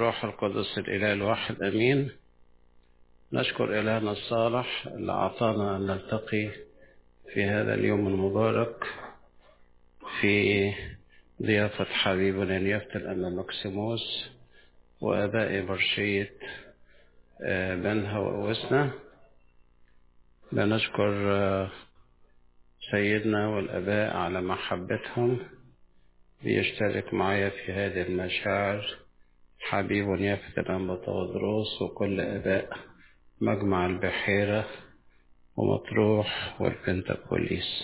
والروح القدس الإله الواحد أمين نشكر إلهنا الصالح اللي أعطانا أن نلتقي في هذا اليوم المبارك في ضيافة حبيبنا نيافة الأمة مكسيموس وآباء برشية بنها وأوسنا بنشكر سيدنا والآباء على محبتهم بيشترك معايا في هذه المشاعر حبيب يافت الأنبا طودروس وكل آباء مجمع البحيرة ومطروح والبنتاكوليس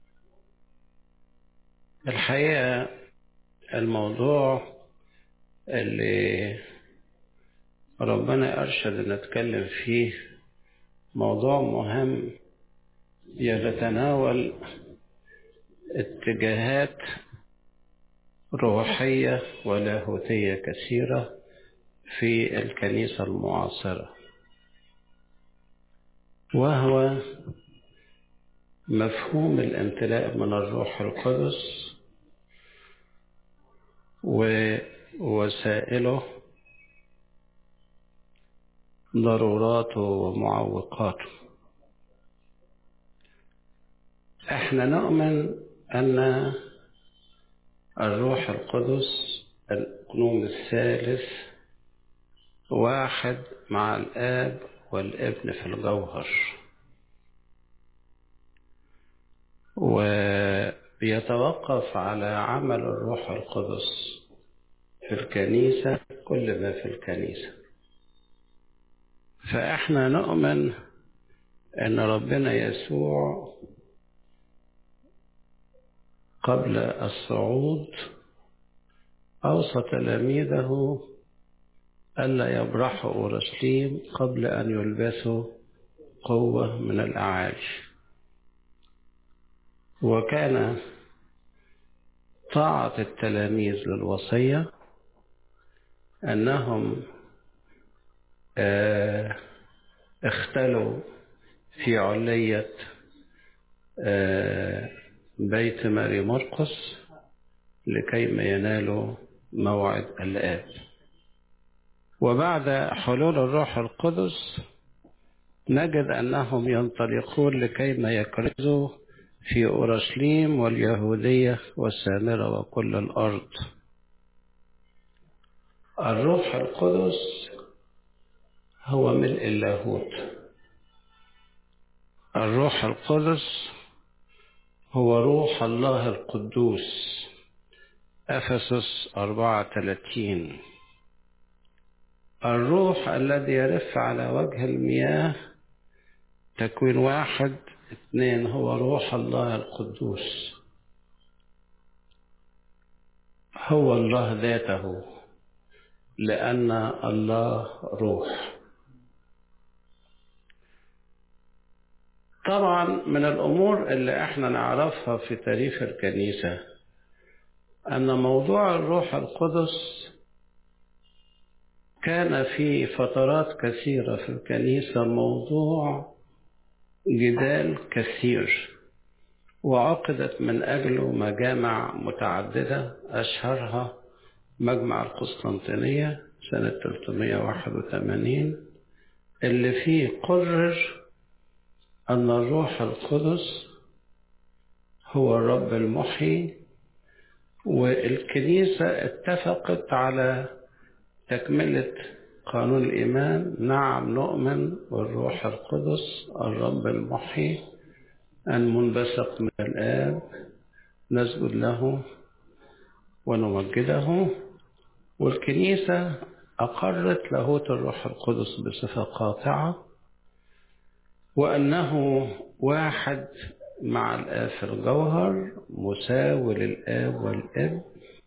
الحقيقة الموضوع اللي ربنا أرشد أن نتكلم فيه موضوع مهم يتناول اتجاهات روحية ولاهوتية كثيرة في الكنيسة المعاصرة وهو مفهوم الامتلاء من الروح القدس ووسائله ضروراته ومعوقاته احنا نؤمن ان الروح القدس القنوم الثالث واحد مع الآب والابن في الجوهر وبيتوقف على عمل الروح القدس في الكنيسة كل ما في الكنيسة فإحنا نؤمن أن ربنا يسوع قبل الصعود أوصى تلاميذه ألا يبرحوا أورشليم قبل أن يلبسوا قوة من الأعالي وكان طاعة التلاميذ للوصية أنهم اختلوا في علية بيت ماري مرقس لكيما ينالوا موعد الآب وبعد حلول الروح القدس نجد أنهم ينطلقون لكيما يكرزوا في أورشليم واليهودية والسامرة وكل الأرض الروح القدس هو ملء اللاهوت الروح القدس هو روح الله القدوس أفسس أربعة ثلاثين الروح الذي يرف على وجه المياه تكوين واحد اثنين هو روح الله القدوس هو الله ذاته لأن الله روح طبعا من الأمور اللي احنا نعرفها في تاريخ الكنيسة أن موضوع الروح القدس كان في فترات كثيرة في الكنيسة موضوع جدال كثير وعقدت من أجله مجامع متعددة أشهرها مجمع القسطنطينية سنة 381 اللي فيه قرر أن الروح القدس هو الرب المحيي والكنيسة اتفقت على تكملة قانون الإيمان نعم نؤمن بالروح القدس الرب المحيي المنبثق من الآب نسجد له ونمجده والكنيسة أقرت لاهوت الروح القدس بصفة قاطعة وأنه واحد مع الآب في الجوهر مساوي للآب والابن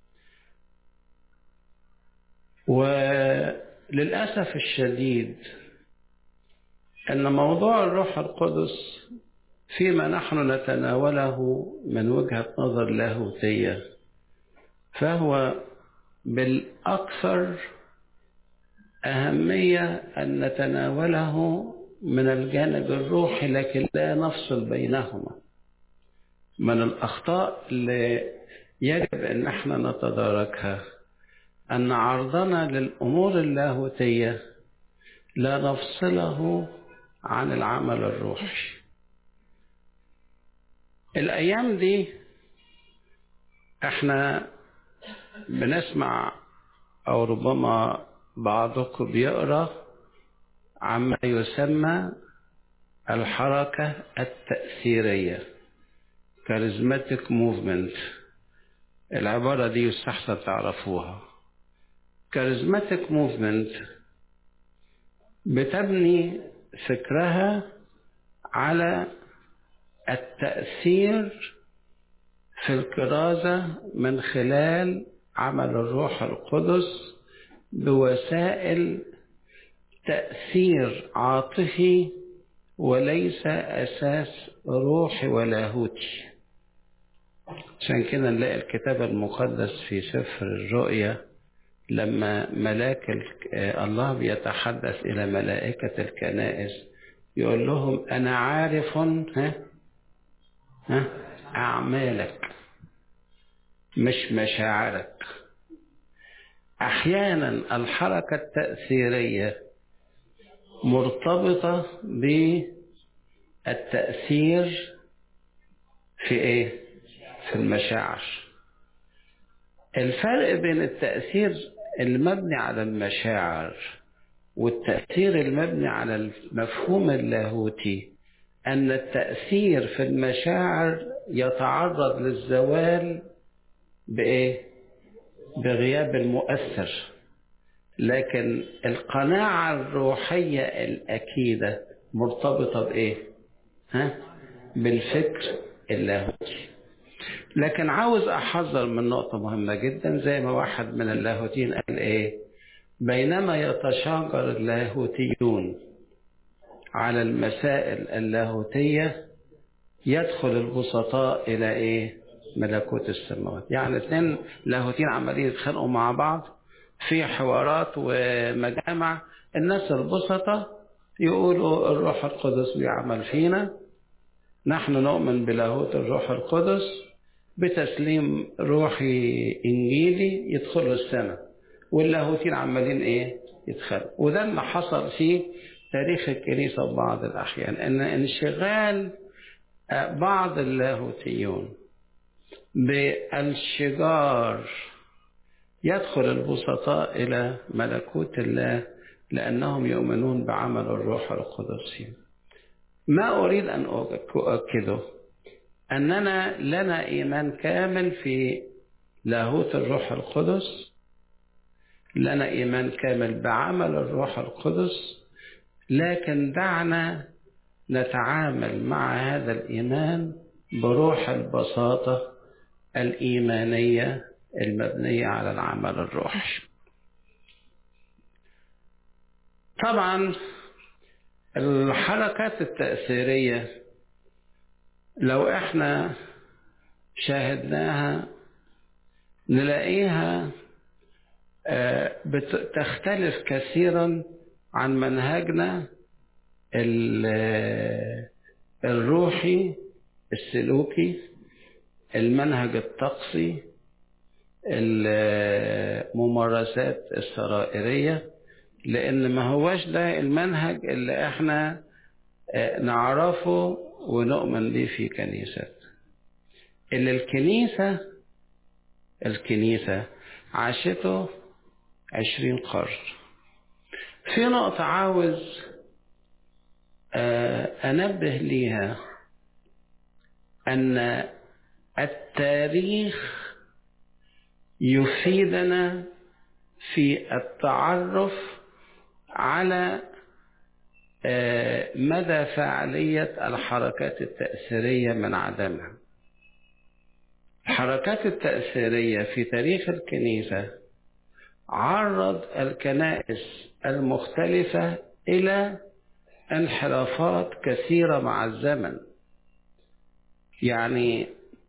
وللأسف الشديد أن موضوع الروح القدس فيما نحن نتناوله من وجهة نظر لاهوتية فهو بالأكثر أهمية أن نتناوله من الجانب الروحي لكن لا نفصل بينهما من الأخطاء اللي يجب أن احنا نتداركها أن عرضنا للأمور اللاهوتية لا نفصله عن العمل الروحي الأيام دي احنا بنسمع أو ربما بعضكم بيقرأ عما يسمى الحركة التأثيرية charismatic movement العبارة دي يستحسن تعرفوها charismatic movement بتبني فكرها على التأثير في الكرازة من خلال عمل الروح القدس بوسائل تأثير عاطفي وليس أساس روحي ولاهوتي عشان كده نلاقي الكتاب المقدس في سفر الرؤيا لما ملاك الله بيتحدث إلى ملائكة الكنائس يقول لهم أنا عارف ها ها أعمالك مش مشاعرك أحيانا الحركة التأثيرية مرتبطة بالتأثير في إيه؟ في المشاعر الفرق بين التأثير المبني على المشاعر والتأثير المبني على المفهوم اللاهوتي أن التأثير في المشاعر يتعرض للزوال بإيه؟ بغياب المؤثر لكن القناعة الروحية الأكيدة مرتبطة بإيه؟ ها؟ بالفكر اللاهوتي لكن عاوز أحذر من نقطة مهمة جدا زي ما واحد من اللاهوتيين قال إيه؟ بينما يتشاجر اللاهوتيون على المسائل اللاهوتية يدخل البسطاء إلى إيه؟ ملكوت السماوات يعني اثنين لاهوتيين عمالين يتخانقوا مع بعض في حوارات ومجامع الناس البسطة يقولوا الروح القدس بيعمل فينا نحن نؤمن بلاهوت الروح القدس بتسليم روحي انجيلي يدخلوا السماء واللاهوتين عمالين ايه يتخانقوا وده اللي حصل في تاريخ الكنيسة بعض الأحيان أن انشغال بعض اللاهوتيون بالشجار يدخل البسطاء إلى ملكوت الله لأنهم يؤمنون بعمل الروح القدس ما أريد أن أؤكده أننا لنا إيمان كامل في لاهوت الروح القدس لنا إيمان كامل بعمل الروح القدس لكن دعنا نتعامل مع هذا الإيمان بروح البساطة الإيمانية المبنية على العمل الروحي طبعا الحركات التأثيرية لو احنا شاهدناها نلاقيها بتختلف كثيرا عن منهجنا الروحي السلوكي المنهج الطقسي الممارسات السرائرية لأن ما هوش ده المنهج اللي احنا نعرفه ونؤمن به في كنيسة اللي الكنيسة الكنيسة عاشته عشرين قرن في نقطة عاوز أنبه ليها أن التاريخ يفيدنا في التعرف على مدى فعالية الحركات التأثيرية من عدمها الحركات التأثيرية في تاريخ الكنيسة عرض الكنائس المختلفة إلى انحرافات كثيرة مع الزمن يعني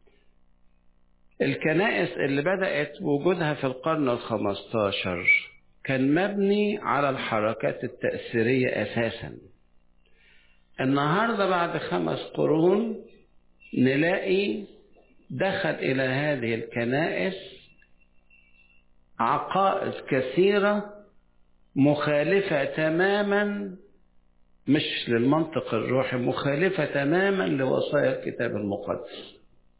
الكنائس اللي بدأت وجودها في القرن الخمستاشر كان مبني على الحركات التأثيرية أساسا النهاردة بعد خمس قرون نلاقي دخل إلى هذه الكنائس عقائد كثيرة مخالفة تماما مش للمنطق الروحي مخالفة تماما لوصايا الكتاب المقدس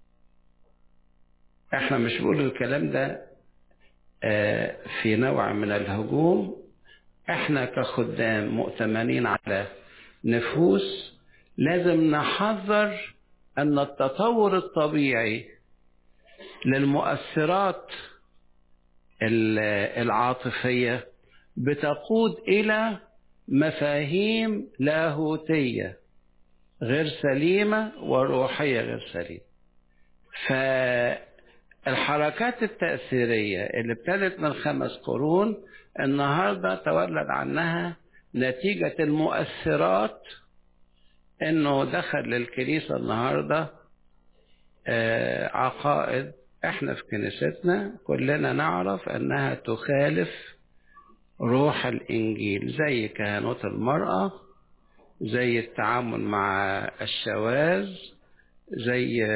احنا مش بقول الكلام ده في نوع من الهجوم احنا كخدام مؤتمنين على نفوس لازم نحذر ان التطور الطبيعي للمؤثرات العاطفيه بتقود الى مفاهيم لاهوتيه غير سليمه وروحيه غير سليمه فالحركات التاثيريه اللي ابتدت من خمس قرون النهارده تولد عنها نتيجه المؤثرات انه دخل للكنيسه النهارده عقائد احنا في كنيستنا كلنا نعرف انها تخالف روح الانجيل زي كهنوت المراه زي التعامل مع الشواذ زي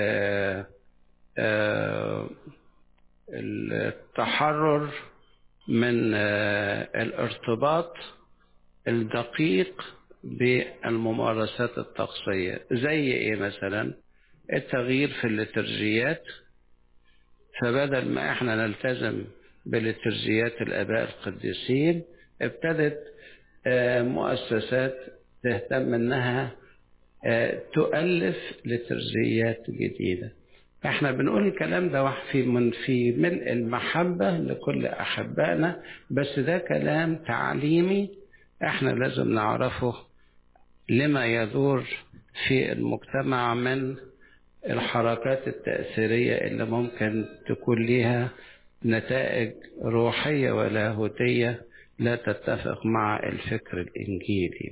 التحرر من الارتباط الدقيق بالممارسات الطقسية زي ايه مثلا التغيير في الليترجيات فبدل ما احنا نلتزم بليترجيات الاباء القديسين ابتدت مؤسسات تهتم انها تؤلف لترجيات جديدة احنا بنقول الكلام ده في من في ملء المحبة لكل احبائنا بس ده كلام تعليمي احنا لازم نعرفه لما يدور في المجتمع من الحركات التأثيرية اللي ممكن تكون لها نتائج روحية ولاهوتية لا تتفق مع الفكر الإنجيلي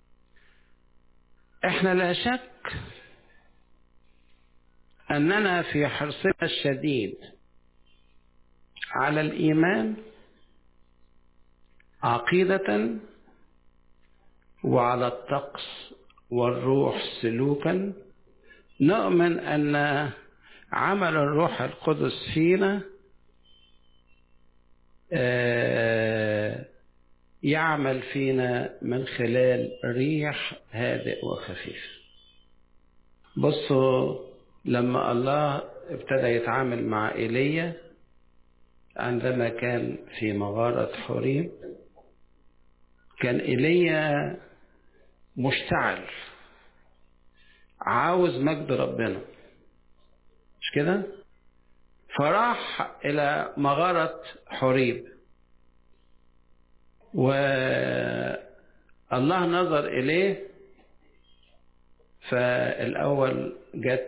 احنا لا شك أننا في حرصنا الشديد على الإيمان عقيدة وعلى الطقس والروح سلوكا نؤمن أن عمل الروح القدس فينا يعمل فينا من خلال ريح هادئ وخفيف بصوا لما الله ابتدى يتعامل مع ايليا عندما كان في مغارة حوريم كان ايليا مشتعل عاوز مجد ربنا مش كده فراح الى مغارة حوريب والله نظر اليه فالاول جت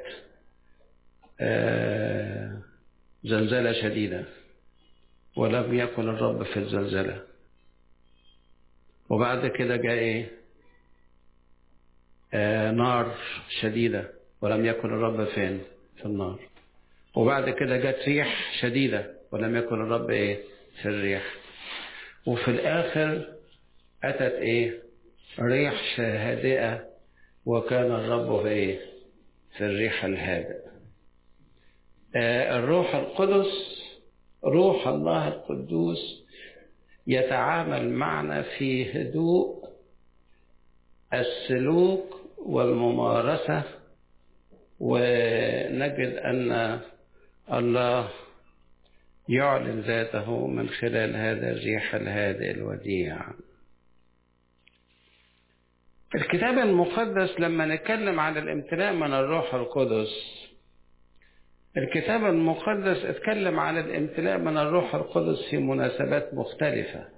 زلزلة شديدة ولم يكن الرب في الزلزلة وبعد كده جاء ايه آه نار شديدة ولم يكن الرب فين في النار وبعد كده جت ريح شديدة ولم يكن الرب ايه في الريح وفي الاخر اتت ايه ريح هادئة وكان الرب في ايه في الريح الهادئ آه الروح القدس روح الله القدوس يتعامل معنا في هدوء السلوك والممارسة ونجد أن الله يعلن ذاته من خلال هذا الريح الهادئ الوديع الكتاب المقدس لما نتكلم عن الامتلاء من الروح القدس الكتاب المقدس اتكلم عن الامتلاء من الروح القدس في مناسبات مختلفة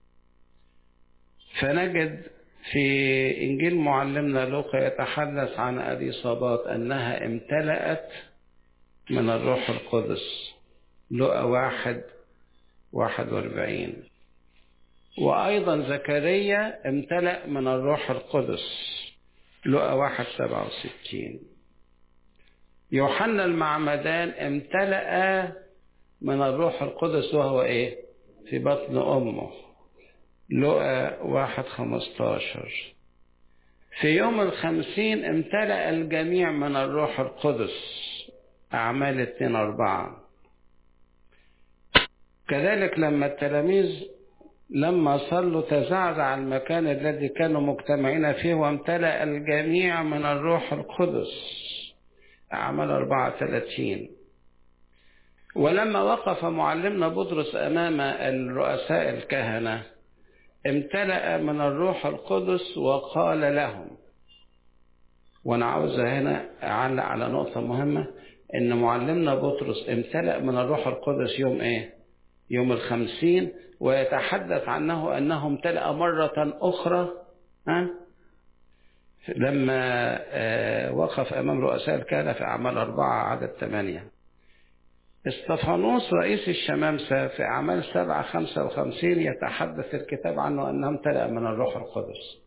فنجد في إنجيل معلمنا لوقا يتحدث عن أليصابات أنها امتلأت من الروح القدس لقى واحد واحد واربعين وأيضا زكريا امتلأ من الروح القدس لقى واحد سبعة وستين يوحنا المعمدان امتلأ من الروح القدس وهو ايه في بطن امه لقى واحد خمستاشر في يوم الخمسين امتلأ الجميع من الروح القدس أعمال اتنين أربعة كذلك لما التلاميذ لما صلوا تزعزع المكان الذي كانوا مجتمعين فيه وامتلأ الجميع من الروح القدس أعمال 34 ولما وقف معلمنا بطرس أمام الرؤساء الكهنة امتلأ من الروح القدس وقال لهم وأنا عاوز هنا أعلق على نقطة مهمة إن معلمنا بطرس امتلأ من الروح القدس يوم إيه؟ يوم الخمسين ويتحدث عنه أنه امتلأ مرة أخرى ها؟ لما وقف أمام رؤساء الكهنة في أعمال أربعة عدد ثمانية استفانوس رئيس الشمامسة في أعمال سبعة خمسة وخمسين يتحدث الكتاب عنه أنه امتلأ من الروح القدس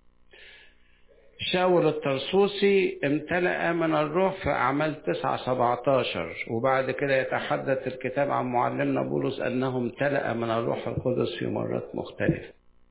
شاول الطرسوسي امتلأ من الروح في أعمال تسعة سبعتاشر وبعد كده يتحدث الكتاب عن معلمنا بولس أنه امتلأ من الروح القدس في مرات مختلفة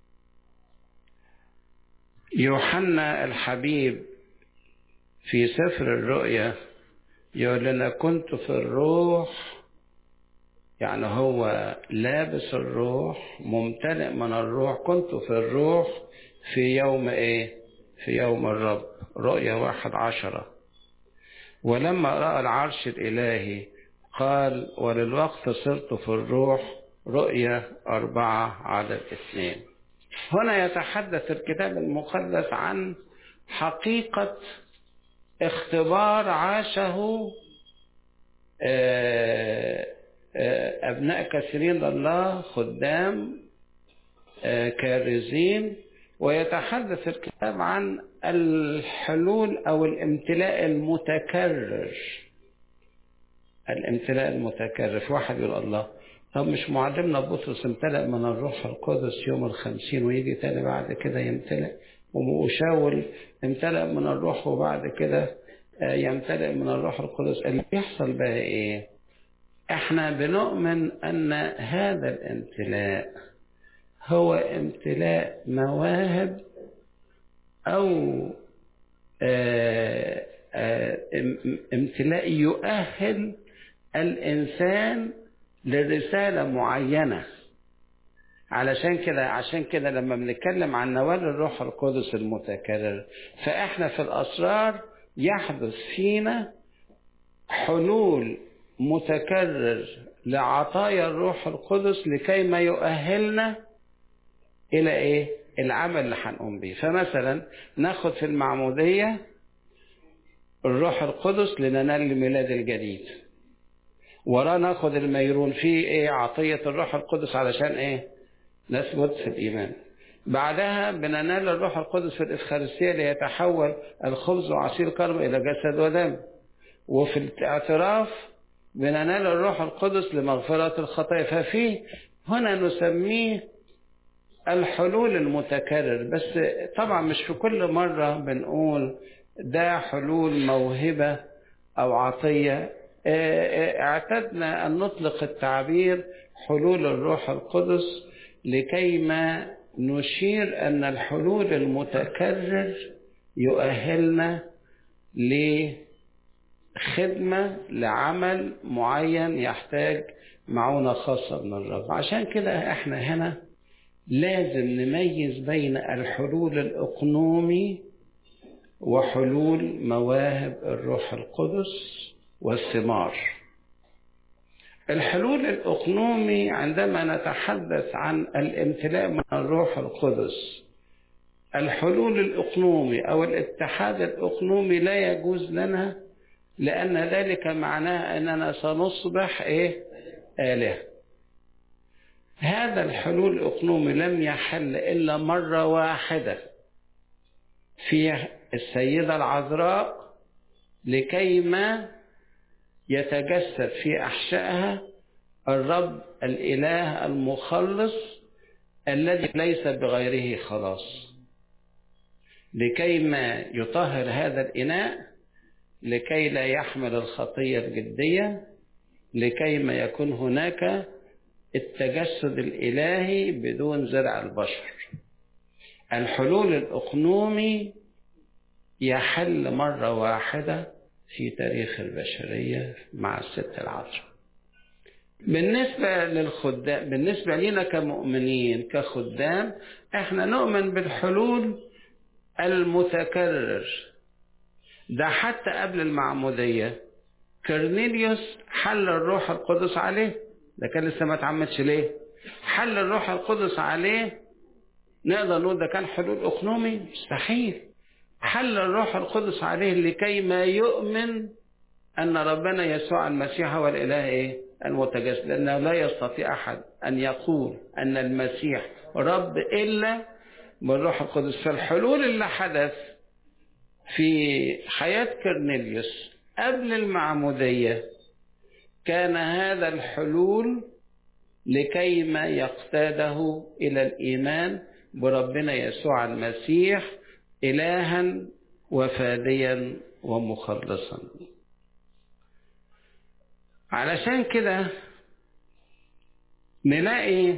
يوحنا الحبيب في سفر الرؤيا يقول لنا كنت في الروح يعني هو لابس الروح ممتلئ من الروح كنت في الروح في يوم ايه في يوم الرب رؤيا واحد عشرة ولما رأى العرش الإلهي قال وللوقت صرت في الروح رؤيا أربعة عدد اثنين هنا يتحدث الكتاب المقدس عن حقيقة اختبار عاشه أبناء كثيرين لله خدام كارزين ويتحدث الكتاب عن الحلول أو الامتلاء المتكرر الامتلاء المتكرر في واحد يقول الله طب مش معلمنا بطرس امتلأ من الروح القدس يوم الخمسين ويجي تاني بعد كده يمتلئ وشاول امتلأ من الروح وبعد كده يمتلئ من الروح القدس اللي بيحصل بقى ايه احنا بنؤمن ان هذا الامتلاء هو امتلاء مواهب او آآ آآ امتلاء يؤهل الانسان لرساله معينه علشان كده عشان كده لما بنتكلم عن نوال الروح القدس المتكرر فاحنا في الاسرار يحدث فينا حلول متكرر لعطايا الروح القدس لكي ما يؤهلنا الى ايه العمل اللي هنقوم به فمثلا ناخد في المعمودية الروح القدس لننال الميلاد الجديد وراه ناخد الميرون فيه ايه عطية الروح القدس علشان ايه نثبت في الإيمان بعدها بننال الروح القدس في الإفخارستية ليتحول الخبز وعصير كرم إلى جسد ودم وفي الاعتراف بننال الروح القدس لمغفرة الخطايا ففي هنا نسميه الحلول المتكرر بس طبعا مش في كل مرة بنقول ده حلول موهبة أو عطية اعتدنا أن نطلق التعبير حلول الروح القدس لكيما نشير أن الحلول المتكرر يؤهلنا لخدمة لعمل معين يحتاج معونة خاصة من الرب عشان كده احنا هنا لازم نميز بين الحلول الإقنومي وحلول مواهب الروح القدس والثمار الحلول الأقنومي عندما نتحدث عن الامتلاء من الروح القدس الحلول الأقنومي أو الاتحاد الأقنومي لا يجوز لنا لأن ذلك معناه أننا سنصبح إيه؟ آلهة هذا الحلول الأقنومي لم يحل إلا مرة واحدة في السيدة العذراء لكيما يتجسد في أحشائها الرب الإله المخلص الذي ليس بغيره خلاص لكيما يطهر هذا الإناء لكي لا يحمل الخطية الجدية لكيما يكون هناك التجسد الإلهي بدون زرع البشر الحلول الأقنومي يحل مرة واحدة في تاريخ البشرية مع الست العذراء بالنسبة للخدام بالنسبة لنا كمؤمنين كخدام احنا نؤمن بالحلول المتكرر ده حتى قبل المعمودية كرنيليوس حل الروح القدس عليه ده كان لسه ما اتعمدش ليه حل الروح القدس عليه نقدر نقول ده كان حلول اقنومي مستحيل حل الروح القدس عليه لكي ما يؤمن ان ربنا يسوع المسيح هو الاله ايه المتجسد لانه لا يستطيع احد ان يقول ان المسيح رب الا بالروح القدس فالحلول اللي حدث في حياه كرنيليوس قبل المعموديه كان هذا الحلول لكي ما يقتاده الى الايمان بربنا يسوع المسيح الها وفاديا ومخلصا علشان كده نلاقي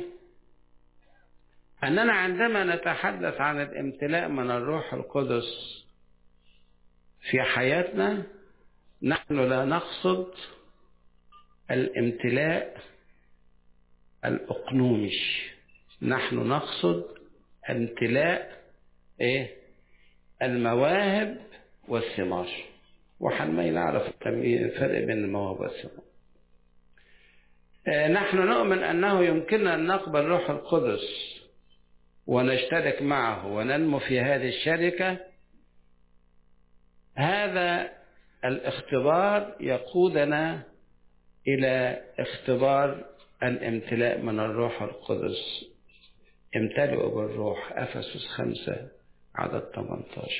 أننا عندما نتحدث عن الامتلاء من الروح القدس في حياتنا نحن لا نقصد الامتلاء الأقنومي نحن نقصد امتلاء ايه المواهب والثمار وحنمي نعرف الفرق بين المواهب والثمار نحن نؤمن أنه يمكننا أن نقبل روح القدس ونشترك معه وننمو في هذه الشركة هذا الاختبار يقودنا إلى اختبار الامتلاء من الروح القدس امتلئوا بالروح أفسس خمسة عدد 18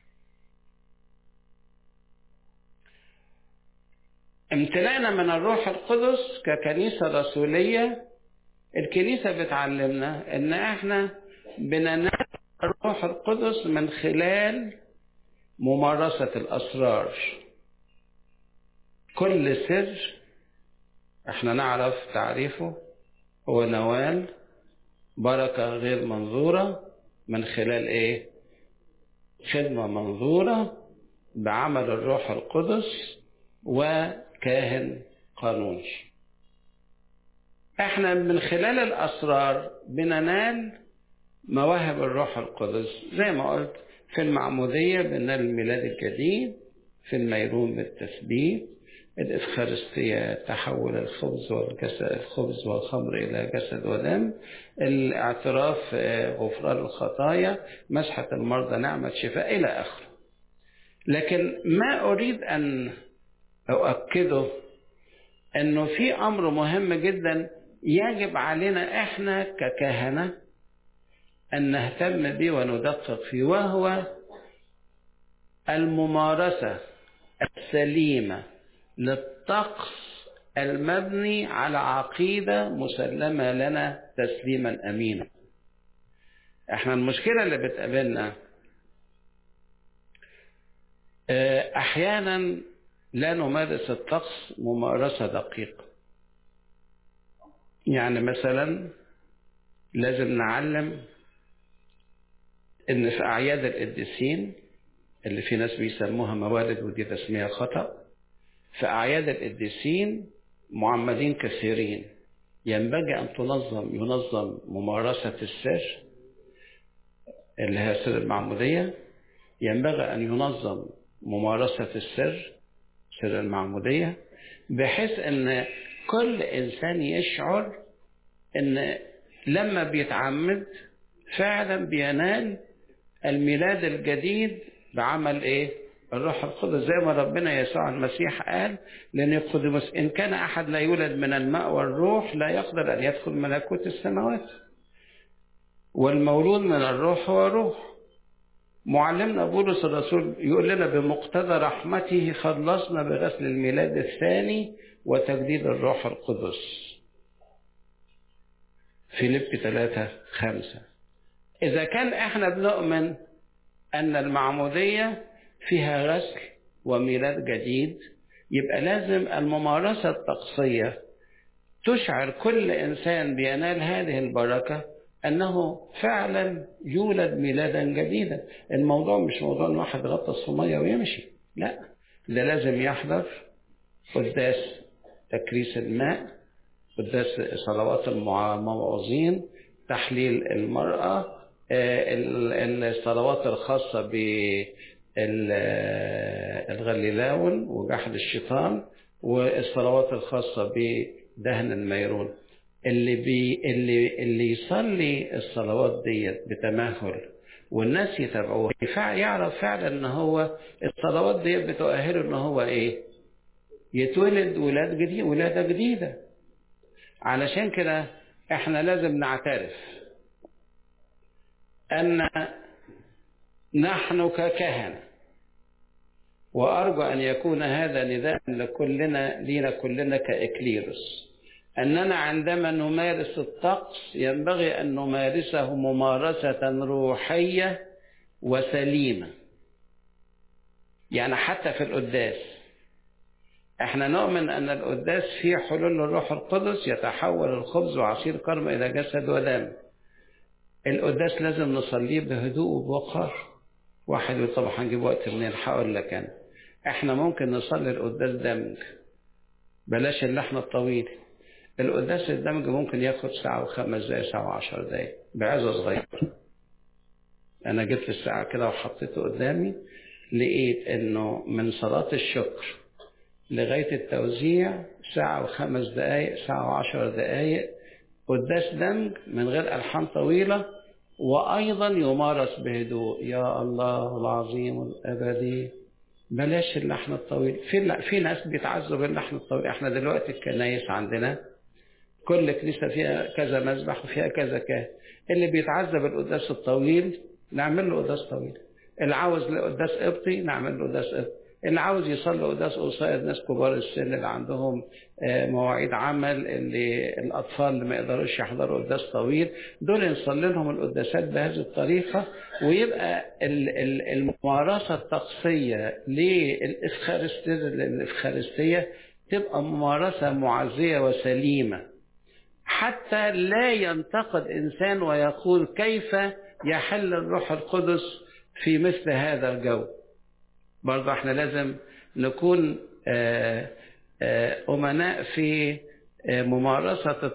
امتلاءنا من الروح القدس ككنيسة رسولية الكنيسة بتعلمنا ان احنا بننال الروح القدس من خلال ممارسة الأسرار كل سر احنا نعرف تعريفه هو نوال بركة غير منظورة من خلال ايه خدمة منظورة بعمل الروح القدس وكاهن قانوني احنا من خلال الاسرار بننال مواهب الروح القدس زي ما قلت في المعمودية بننال الميلاد الجديد في الميرون بالتثبيت الإفخارستية تحول الخبز والجسد الخبز والخمر إلى جسد ودم الاعتراف غفران الخطايا مسحة المرضى نعمة شفاء إلى آخره لكن ما أريد أن أؤكده أنه في أمر مهم جدا يجب علينا إحنا ككهنة أن نهتم به وندقق فيه وهو الممارسة السليمة للطقس المبني على عقيدة مسلمة لنا تسليما أمينا احنا المشكلة اللي بتقابلنا أحيانا لا نمارس الطقس ممارسة دقيقة يعني مثلا لازم نعلم ان في اعياد القديسين اللي في ناس بيسموها موالد ودي تسمية خطأ في أعياد القديسين معمدين كثيرين ينبغي أن تنظم ينظم ممارسة السر اللي هي سر المعمودية ينبغي أن ينظم ممارسة السر سر المعمودية بحيث أن كل إنسان يشعر أن لما بيتعمد فعلا بينال الميلاد الجديد بعمل ايه الروح القدس زي ما ربنا يسوع المسيح قال لنيقوديموس ان كان احد لا يولد من الماء والروح لا يقدر ان يدخل ملكوت السماوات والمولود من الروح هو روح معلمنا بولس الرسول يقول لنا بمقتضى رحمته خلصنا بغسل الميلاد الثاني وتجديد الروح القدس فيليب ثلاثة خمسة إذا كان إحنا بنؤمن أن المعمودية فيها غسل وميلاد جديد يبقى لازم الممارسة الطقسية تشعر كل إنسان بينال هذه البركة أنه فعلا يولد ميلادا جديدا الموضوع مش موضوع أن واحد غطس في مية ويمشي لا ده لازم يحضر قداس تكريس الماء قداس صلوات الموعظين تحليل المرأة الصلوات الخاصة بالغليلاون وجحد الشيطان والصلوات الخاصة بدهن الميرون اللي بي اللي اللي يصلي الصلوات ديت بتمهل والناس يتابعوه يعرف فعلا ان هو الصلوات ديت بتؤهله ان هو ايه يتولد ولاد جديد ولاده جديده علشان كده احنا لازم نعترف ان نحن ككهنه وارجو ان يكون هذا نداء لكلنا لينا كلنا كاكليروس أننا عندما نمارس الطقس ينبغي أن نمارسه ممارسة روحية وسليمة يعني حتى في القداس احنا نؤمن أن القداس فيه حلول الروح القدس يتحول الخبز وعصير كرم إلى جسد ودم القداس لازم نصليه بهدوء وبوقار واحد يقول طب هنجيب وقت منين هقول لك أنا احنا ممكن نصلي القداس دمج بلاش اللحن الطويل القداس الدمج ممكن ياخد ساعة وخمس دقايق ساعة وعشر دقايق بعزة صغيرة أنا جبت الساعة كده وحطيته قدامي لقيت إنه من صلاة الشكر لغاية التوزيع ساعة وخمس دقايق ساعة وعشر دقايق قداس دمج من غير ألحان طويلة وأيضا يمارس بهدوء يا الله العظيم الأبدي بلاش اللحن الطويل في في ناس بيتعذب باللحن الطويل احنا دلوقتي الكنايس عندنا كل كنيسة فيها كذا مذبح وفيها كذا كاهن اللي بيتعذب القداس الطويل نعمل له قداس طويل اللي عاوز قداس قبطي نعمل له قداس قبطي اللي عاوز يصلي قداس قصير ناس كبار السن اللي عندهم مواعيد عمل اللي الاطفال اللي ما يقدروش يحضروا قداس طويل دول نصلي لهم القداسات بهذه الطريقه ويبقى الممارسه الطقسيه للافخارستيه تبقى ممارسه معزيه وسليمه حتى لا ينتقد انسان ويقول كيف يحل الروح القدس في مثل هذا الجو برضه احنا لازم نكون أمناء في ممارسة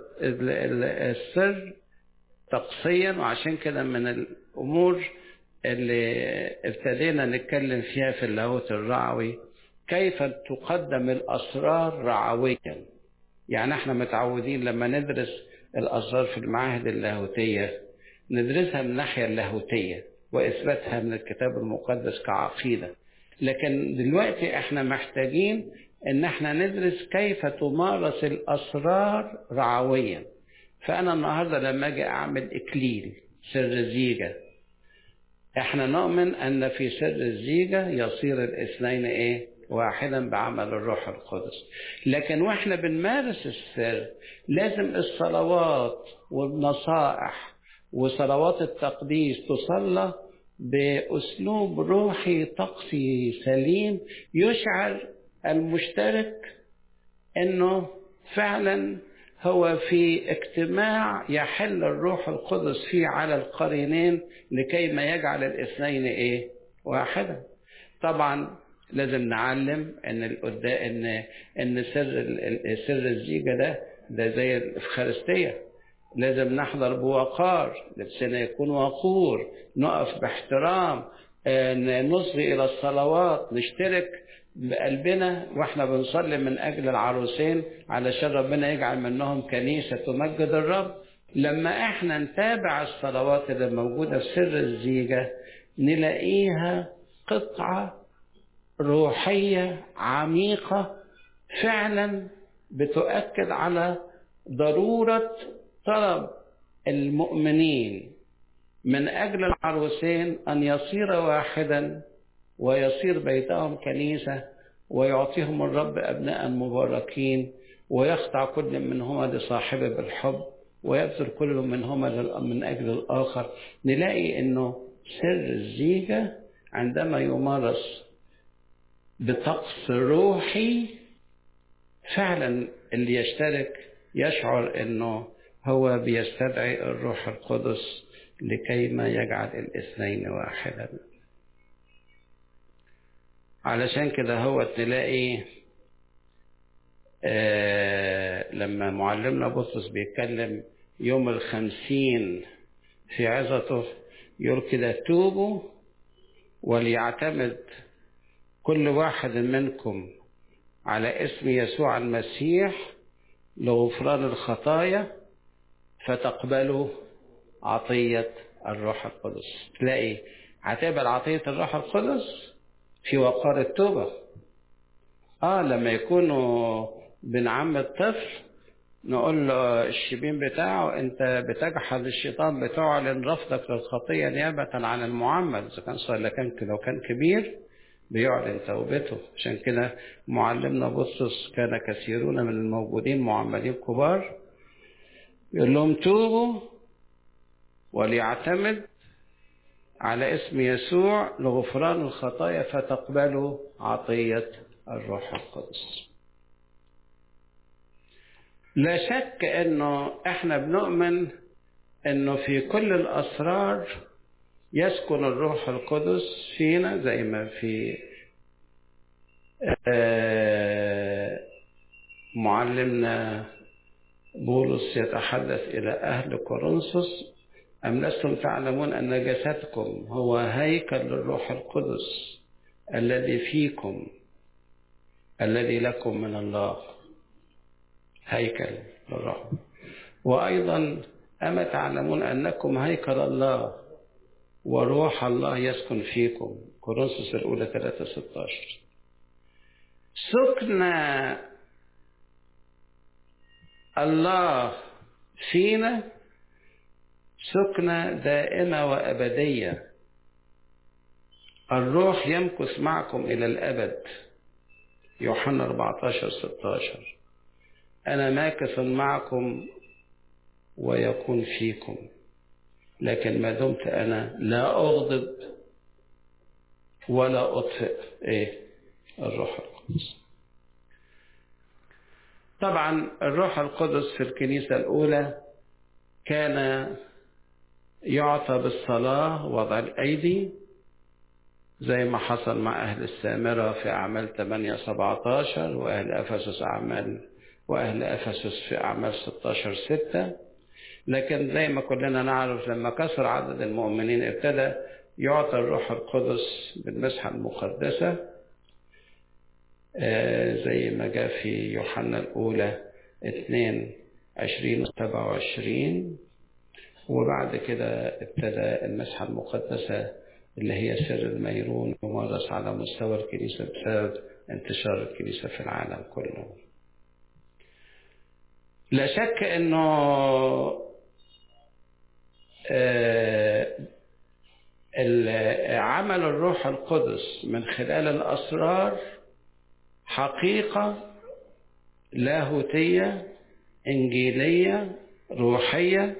السر طقسيا وعشان كده من الأمور اللي ابتدينا نتكلم فيها في اللاهوت الرعوي كيف تقدم الأسرار رعويا يعني احنا متعودين لما ندرس الأسرار في المعاهد اللاهوتية ندرسها من الناحية اللاهوتية وإثباتها من الكتاب المقدس كعقيدة لكن دلوقتي احنا محتاجين ان احنا ندرس كيف تمارس الاسرار رعويا فانا النهارده لما اجي اعمل اكليل سر الزيجه احنا نؤمن ان في سر الزيجه يصير الاثنين ايه واحدا بعمل الروح القدس لكن واحنا بنمارس السر لازم الصلوات والنصائح وصلوات التقديس تصلى بأسلوب روحي طقسي سليم يشعر المشترك أنه فعلا هو في اجتماع يحل الروح القدس فيه على القرينين لكي ما يجعل الاثنين ايه واحدا طبعا لازم نعلم ان القداء ان ان سر سر الزيجه ده ده زي الافخارستيه لازم نحضر بوقار لبسنا يكون وقور نقف باحترام نصغي إلى الصلوات نشترك بقلبنا واحنا بنصلي من أجل العروسين علشان ربنا يجعل منهم كنيسة تمجد الرب لما احنا نتابع الصلوات اللي موجودة في سر الزيجة نلاقيها قطعة روحية عميقة فعلا بتؤكد على ضرورة طلب المؤمنين من أجل العروسين أن يصير واحدا ويصير بيتهم كنيسة ويعطيهم الرب أبناء مباركين ويخضع كل منهما لصاحبه بالحب ويبذل كل منهما من أجل الآخر نلاقي أنه سر الزيجة عندما يمارس بطقس روحي فعلا اللي يشترك يشعر أنه هو بيستدعي الروح القدس لكي ما يجعل الاثنين واحدا علشان كده هو تلاقي آه لما معلمنا بطرس بيتكلم يوم الخمسين في عظته يقول كده توبوا وليعتمد كل واحد منكم على اسم يسوع المسيح لغفران الخطايا فتقبلوا عطية الروح القدس تلاقي هتقبل عطية الروح القدس في وقار التوبة اه لما يكونوا بن عم الطفل نقول له الشبين بتاعه انت بتجحد الشيطان بتعلن رفضك للخطيه نيابه عن المعمد اذا كان صغير لكن لو كان كبير بيعلن توبته عشان كده معلمنا بطرس كان كثيرون من الموجودين معمدين كبار يقول لهم توبوا وليعتمد على اسم يسوع لغفران الخطايا فتقبلوا عطيه الروح القدس لا شك انه احنا بنؤمن انه في كل الاسرار يسكن الروح القدس فينا زي ما في معلمنا بولس يتحدث الى اهل كورنثوس ام لستم تعلمون ان جسدكم هو هيكل للروح القدس الذي فيكم الذي لكم من الله هيكل للروح وأيضا أما تعلمون أنكم هيكل الله وروح الله يسكن فيكم كورنثوس الأولى 3 16 سكن الله فينا سكنة دائمة وأبدية الروح يمكث معكم إلى الأبد يوحنا 14 16 أنا ماكث معكم ويكون فيكم لكن ما دمت أنا لا أغضب ولا أطفئ إيه الروح القدس طبعا الروح القدس في الكنيسة الأولى كان يعطى بالصلاة وضع الأيدي زي ما حصل مع أهل السامرة في أعمال 8 17 وأهل أفسس أعمال وأهل أفسس في أعمال 16 6 لكن زي ما كلنا نعرف لما كثر عدد المؤمنين ابتدى يعطى الروح القدس بالمسحة المقدسة زي ما جاء في يوحنا الأولى 2 20 27 وبعد كده ابتدى المسحة المقدسة اللي هي سر الميرون يمارس على مستوى الكنيسة بسبب انتشار الكنيسة في العالم كله لا شك انه عمل الروح القدس من خلال الاسرار حقيقه لاهوتيه انجيليه روحيه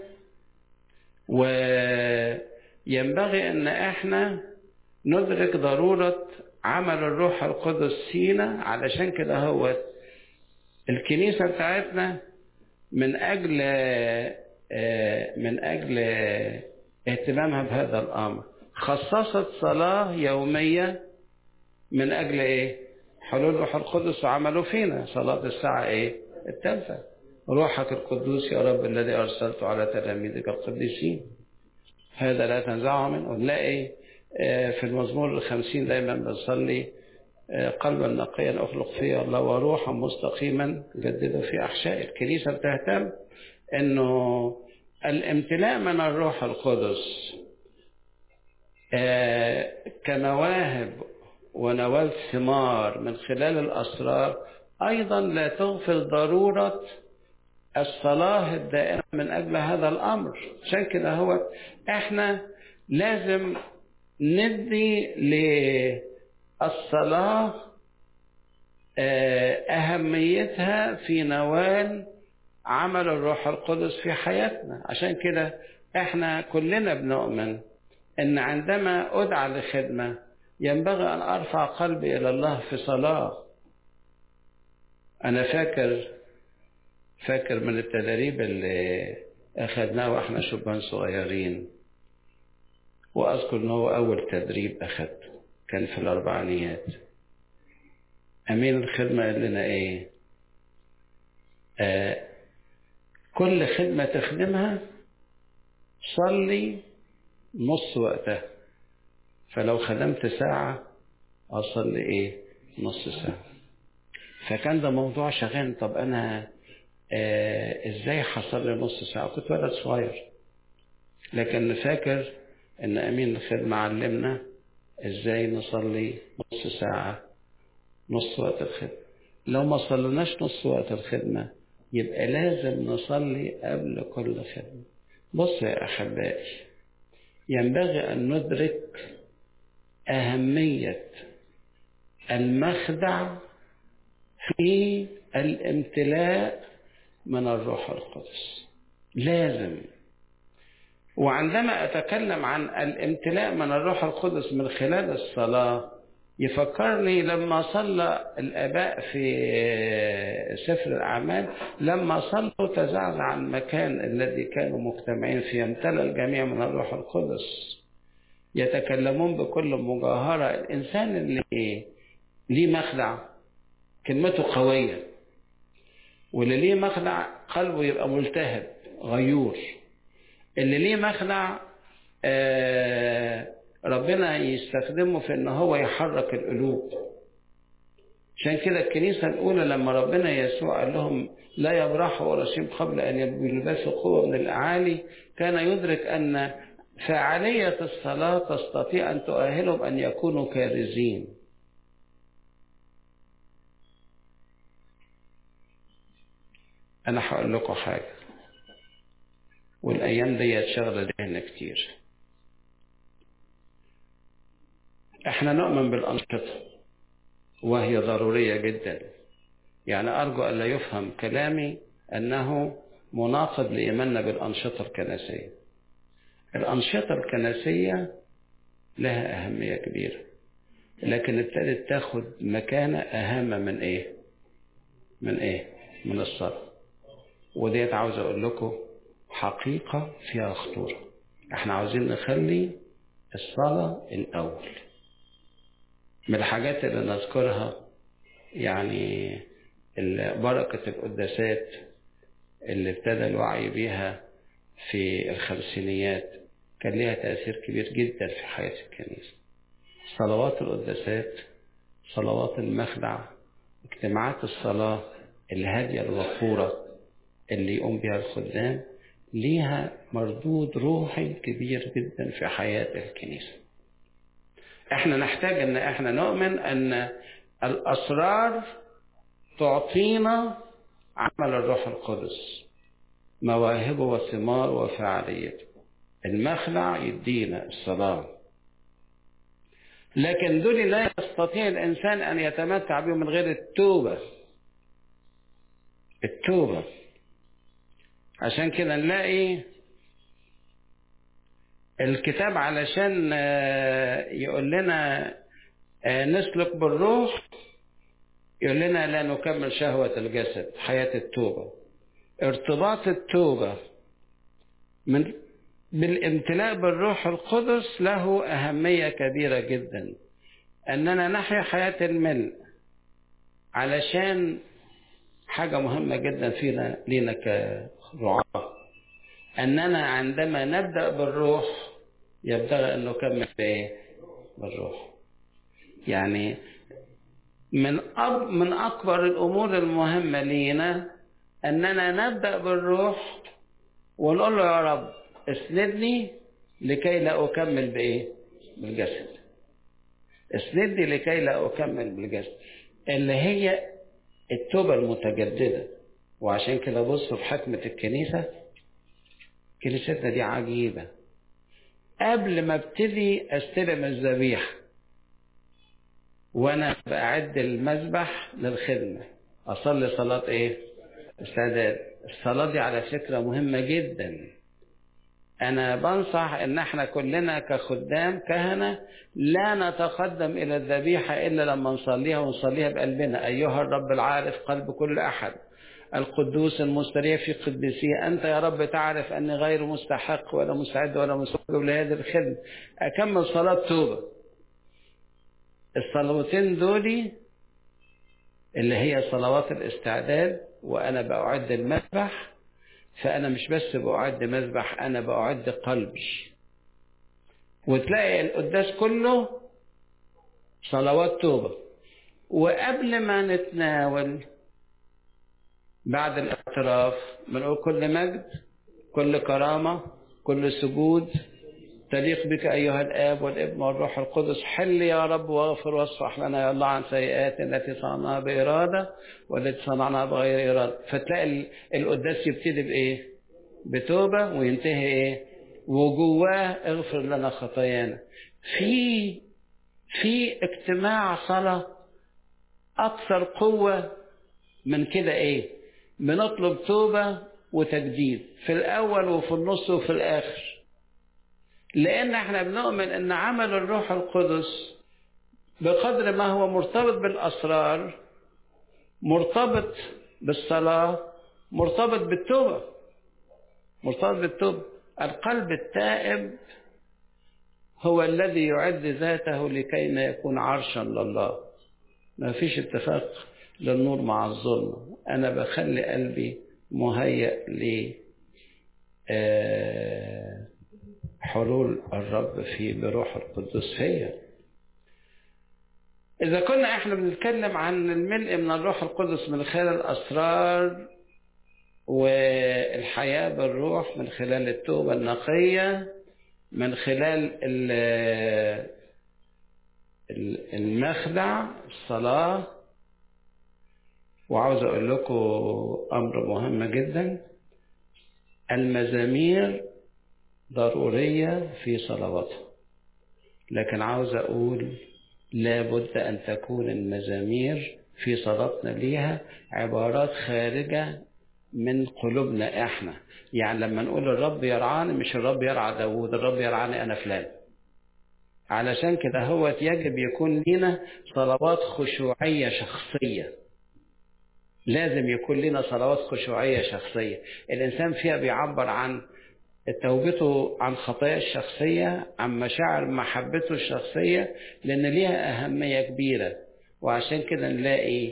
وينبغي ان احنا ندرك ضروره عمل الروح القدس فينا علشان كده هو الكنيسه بتاعتنا من اجل من اجل اهتمامها بهذا الامر خصصت صلاه يوميه من اجل ايه حلول روح القدس وعمله فينا صلاه الساعه ايه الثالثه روحك القدوس يا رب الذي ارسلته على تلاميذك القديسين هذا لا تنزعه منه نلاقي في المزمور الخمسين دايما بنصلي قلبا نقيا اخلق فيه الله وروحا مستقيما جدده في احشائي الكنيسه بتهتم انه الامتلاء من الروح القدس كمواهب ونوال ثمار من خلال الاسرار ايضا لا تغفل ضروره الصلاه الدائمه من اجل هذا الامر عشان كده هو احنا لازم ندي للصلاه اهميتها في نوال عمل الروح القدس في حياتنا عشان كده احنا كلنا بنؤمن ان عندما ادعى لخدمه ينبغي ان ارفع قلبي الى الله في صلاه انا فاكر فاكر من التدريب اللي اخذناه واحنا شبان صغيرين واذكر ان هو اول تدريب اخذته كان في الاربعينيات امين الخدمه قال لنا ايه آه كل خدمة تخدمها صلي نص وقتها فلو خدمت ساعة أصلي إيه نص ساعة فكان ده موضوع شغال طب أنا آه إزاي هصلي نص ساعة كنت ولد صغير لكن فاكر إن أمين الخدمة علمنا إزاي نصلي نص ساعة نص وقت الخدمة لو ما صليناش نص وقت الخدمة يبقى لازم نصلي قبل كل خدمة بص يا أحبائي ينبغي أن ندرك أهمية المخدع في الامتلاء من الروح القدس لازم وعندما أتكلم عن الامتلاء من الروح القدس من خلال الصلاة يفكرني لما صلى الآباء في سفر الأعمال لما صلوا تزعزع المكان الذي كانوا مجتمعين فيه امتلأ الجميع من الروح القدس يتكلمون بكل مجاهرة الإنسان اللي ليه مخدع كلمته قوية واللي ليه مخدع قلبه يبقى ملتهب غيور اللي ليه مخدع آه ربنا يستخدمه في ان هو يحرك القلوب عشان كده الكنيسة الأولى لما ربنا يسوع قال لهم لا يبرحوا ورشيم قبل أن يلبسوا قوة من الأعالي كان يدرك أن فعالية الصلاة تستطيع أن تؤهلهم أن يكونوا كارزين أنا هقول لكم حاجة والأيام دي شغلة ذهن كتير احنا نؤمن بالأنشطة وهي ضرورية جدا يعني أرجو أن لا يفهم كلامي أنه مناقض لإيماننا بالأنشطة الكنسية الأنشطة الكنسية لها أهمية كبيرة لكن ابتدت تاخد مكانة أهم من إيه من إيه من الصلاة وديت عاوز أقول لكم حقيقة فيها خطورة احنا عاوزين نخلي الصلاة الأول من الحاجات اللي نذكرها يعني بركة القداسات اللي ابتدى الوعي بيها في الخمسينيات كان ليها تأثير كبير جدا في حياة الكنيسة صلوات القداسات صلوات المخدع اجتماعات الصلاة الهادية الوقورة اللي يقوم بها الخدام ليها مردود روحي كبير جدا في حياة الكنيسة احنا نحتاج ان احنا نؤمن ان الاسرار تعطينا عمل الروح القدس مواهبه وثمار وفعاليته المخلع يدينا الصلاة لكن دول لا يستطيع الإنسان أن يتمتع بهم من غير التوبة التوبة عشان كده نلاقي الكتاب علشان يقول لنا نسلك بالروح يقول لنا لا نكمل شهوة الجسد حياة التوبة ارتباط التوبة من بالامتلاء بالروح القدس له أهمية كبيرة جدا أننا نحيا حياة الملء علشان حاجة مهمة جدا فينا لينا كرعاة أننا عندما نبدأ بالروح يبدأ أن نكمل بإيه؟ بالروح يعني من أب من أكبر الأمور المهمة لينا أننا نبدأ بالروح ونقول له يا رب اسندني لكي لا أكمل بإيه؟ بالجسد. اسندني لكي لا أكمل بالجسد. اللي هي التوبة المتجددة. وعشان كده بصوا في حكمة الكنيسة كنيستنا دي عجيبة. قبل ما ابتدي استلم الذبيحة وانا بعد المذبح للخدمة اصلي صلاة ايه استعداد الصلاة دي على فكرة مهمة جدا انا بنصح ان احنا كلنا كخدام كهنة لا نتقدم الى الذبيحة الا لما نصليها ونصليها بقلبنا ايها الرب العارف قلب كل احد القدوس المستريح في قدسيه أنت يا رب تعرف أني غير مستحق ولا مستعد ولا مستوجب لهذه الخدمة أكمل صلاة توبة الصلوتين دول اللي هي صلوات الاستعداد وأنا بأعد المذبح فأنا مش بس بأعد مذبح أنا بأعد قلبي وتلاقي القداس كله صلوات توبة وقبل ما نتناول بعد الاعتراف بنقول كل مجد كل كرامة كل سجود تليق بك أيها الآب والابن والروح القدس حل يا رب واغفر واصفح لنا يا الله عن سيئات التي صنعناها بإرادة والتي صنعناها بغير إرادة فتلاقي القداس يبتدي بإيه؟ بتوبة وينتهي إيه؟ وجواه اغفر لنا خطايانا في في اجتماع صلاة أكثر قوة من كده إيه؟ بنطلب توبة وتجديد في الأول وفي النص وفي الآخر لأن احنا بنؤمن أن عمل الروح القدس بقدر ما هو مرتبط بالأسرار مرتبط بالصلاة مرتبط بالتوبة مرتبط بالتوبة القلب التائب هو الذي يعد ذاته لكي ما يكون عرشا لله ما فيش اتفاق للنور مع الظلم أنا بخلي قلبي مهيأ ل حلول الرب في بروح القدس فيا إذا كنا إحنا بنتكلم عن الملء من الروح القدس من خلال الأسرار والحياة بالروح من خلال التوبة النقية من خلال المخدع الصلاة وعاوز أقول لكم أمر مهم جدا المزامير ضرورية في صلواتها لكن عاوز أقول لابد أن تكون المزامير في صلاتنا ليها عبارات خارجة من قلوبنا احنا يعني لما نقول الرب يرعاني مش الرب يرعى داوود الرب يرعاني انا فلان علشان كده هو يجب يكون لنا صلوات خشوعية شخصية لازم يكون لنا صلوات خشوعية شخصية الإنسان فيها بيعبر عن توبته عن خطايا الشخصية عن مشاعر محبته الشخصية لأن ليها أهمية كبيرة وعشان كده نلاقي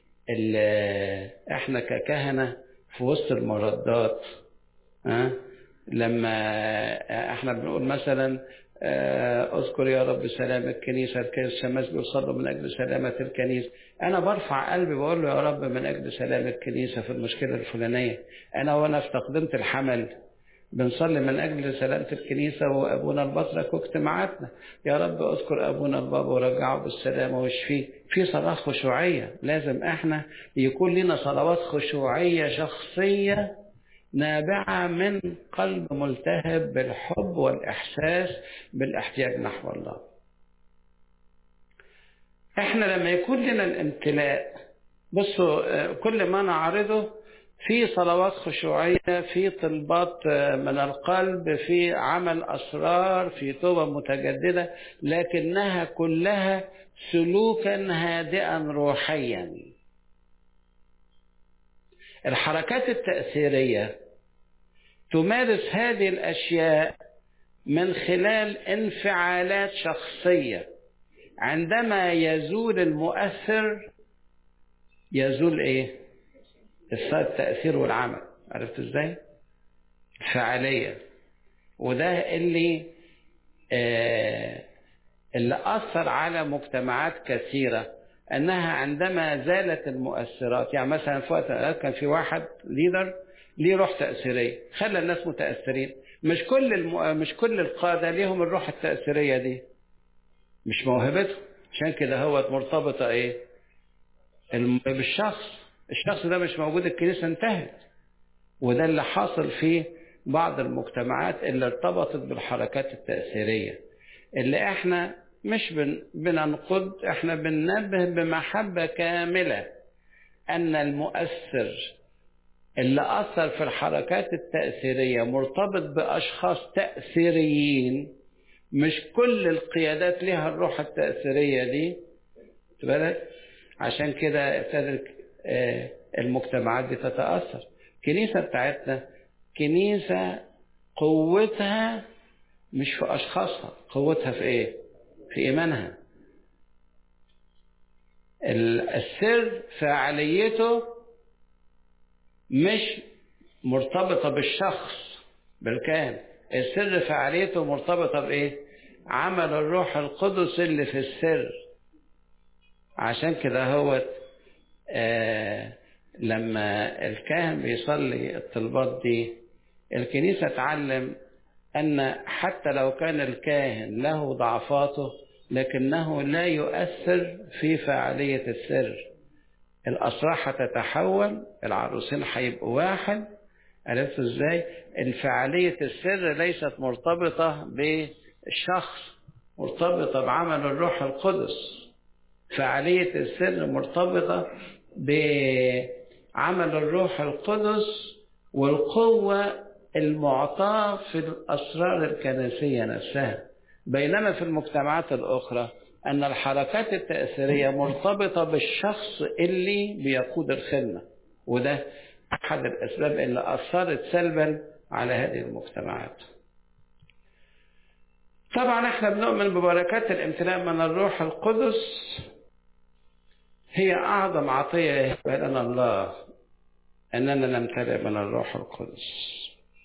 احنا ككهنة في وسط المردات ها لما احنا بنقول مثلا اذكر يا رب سلام الكنيسة الشماس بيصلوا من أجل سلامة الكنيسة أنا برفع قلبي بقول له يا رب من أجل سلام الكنيسة في المشكلة الفلانية أنا وأنا استخدمت الحمل بنصلي من أجل سلامة الكنيسة وأبونا البطرك واجتماعاتنا يا رب اذكر أبونا البابا ورجعه بالسلامة واشفيه في صلاة خشوعية لازم احنا يكون لنا صلوات خشوعية شخصية نابعة من قلب ملتهب بالحب والإحساس بالاحتياج نحو الله احنا لما يكون لنا الامتلاء بصوا كل ما نعرضه في صلوات خشوعية في طلبات من القلب في عمل أسرار في توبة متجددة لكنها كلها سلوكا هادئا روحيا الحركات التأثيرية تمارس هذه الأشياء من خلال انفعالات شخصية عندما يزول المؤثر يزول ايه التأثير والعمل عرفت ازاي فعالية وده اللي آه اللي أثر على مجتمعات كثيرة أنها عندما زالت المؤثرات يعني مثلا في وقت كان في واحد ليدر ليه روح تأثيرية خلى الناس متأثرين مش كل الم... مش كل القادة ليهم الروح التأثيرية دي مش موهبتهم عشان كده هو مرتبطة ايه الم... بالشخص الشخص ده مش موجود الكنيسة انتهت وده اللي حاصل في بعض المجتمعات اللي ارتبطت بالحركات التأثيرية اللي احنا مش بن... بننقد احنا بننبه بمحبة كاملة ان المؤثر اللي أثر في الحركات التأثيرية مرتبط بأشخاص تأثيريين مش كل القيادات لها الروح التأثيرية دي بالك عشان كده ابتدت المجتمعات دي تتأثر الكنيسة بتاعتنا كنيسة قوتها مش في أشخاصها قوتها في إيه؟ في إيمانها السر فعاليته مش مرتبطة بالشخص بالكاهن السر فعاليته مرتبطة بإيه عمل الروح القدس اللي في السر عشان كده هو آه لما الكاهن بيصلي الطلبات دي الكنيسة تعلم أن حتى لو كان الكاهن له ضعفاته لكنه لا يؤثر في فعالية السر الأسرار هتتحول العروسين هيبقوا واحد عرفتوا ازاي؟ الفعالية السر ليست مرتبطة بالشخص مرتبطة بعمل الروح القدس فعالية السر مرتبطة بعمل الروح القدس والقوة المعطاة في الأسرار الكنسية نفسها بينما في المجتمعات الأخرى أن الحركات التأثيرية مرتبطة بالشخص اللي بيقود الخدمة وده أحد الأسباب اللي أثرت سلبا على هذه المجتمعات طبعا احنا بنؤمن ببركات الامتلاء من الروح القدس هي أعظم عطية يهبها لنا الله أننا نمتلئ من الروح القدس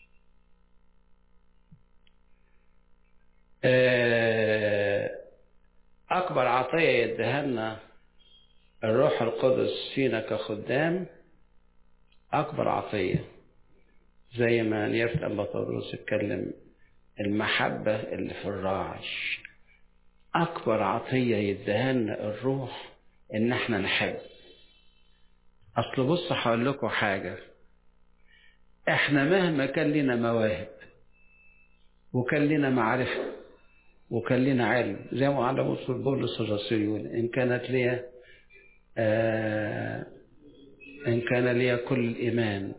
أكبر عطية يديها لنا الروح القدس فينا كخدام أكبر عطية زي ما نيافة لما بطرس اتكلم المحبة اللي في الراعي أكبر عطية يديها لنا الروح إن إحنا نحب أصل بص هقول لكم حاجة إحنا مهما كان لنا مواهب وكان لنا معرفة وكان لنا علم زي ما علم رسول بولس الرسول يقول إن كانت لي آه إن كان لي كل الإيمان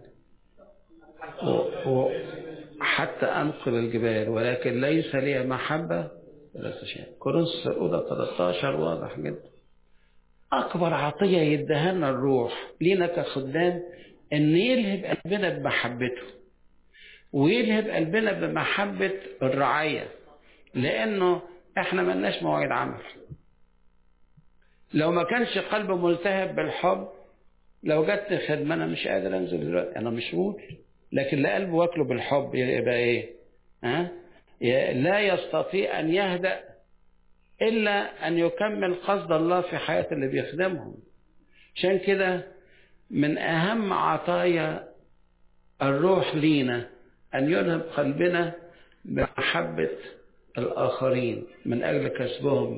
وحتى أنقل الجبال ولكن ليس لي محبة ولا شيء كورنثوس الأولى 13 واضح جدا أكبر عطية يديها لنا الروح لينا كخدام إن يلهب قلبنا بمحبته ويلهب قلبنا بمحبة الرعاية لأنه إحنا ملناش مواعيد عمل لو ما كانش قلبه ملتهب بالحب لو جاتني خدمة أنا مش قادر أنزل دلوقتي أنا مشغول لكن لا قلبه واكله بالحب يبقى إيه؟ ها؟ لا يستطيع أن يهدأ إلا أن يكمل قصد الله في حياة اللي بيخدمهم عشان كده من أهم عطايا الروح لينا أن يلهم قلبنا بمحبة الآخرين من أجل كسبهم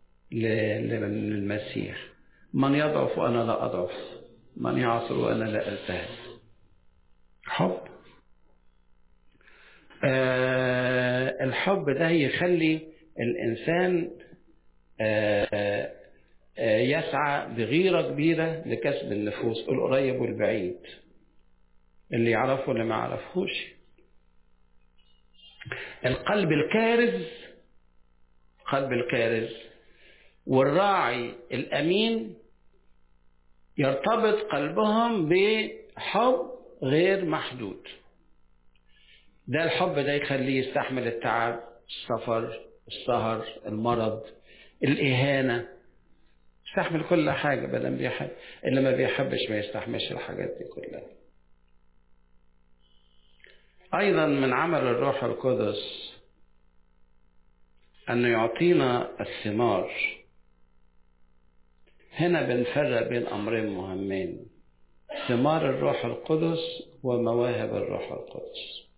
للمسيح من يضعف وأنا لا أضعف من يعصر وأنا لا ألتهب حب آه الحب ده يخلي الإنسان آه آه يسعى بغيرة كبيرة لكسب النفوس القريب والبعيد اللي يعرفه واللي ما يعرفهوش القلب الكارز قلب الكارز والراعي الأمين يرتبط قلبهم بحب غير محدود ده الحب ده يخليه يستحمل التعب السفر السهر المرض الإهانة يستحمل كل حاجة بدل بيحب اللي ما بيحبش ما يستحملش الحاجات دي كلها أيضا من عمل الروح القدس أنه يعطينا الثمار هنا بنفرق بين أمرين مهمين ثمار الروح القدس ومواهب الروح القدس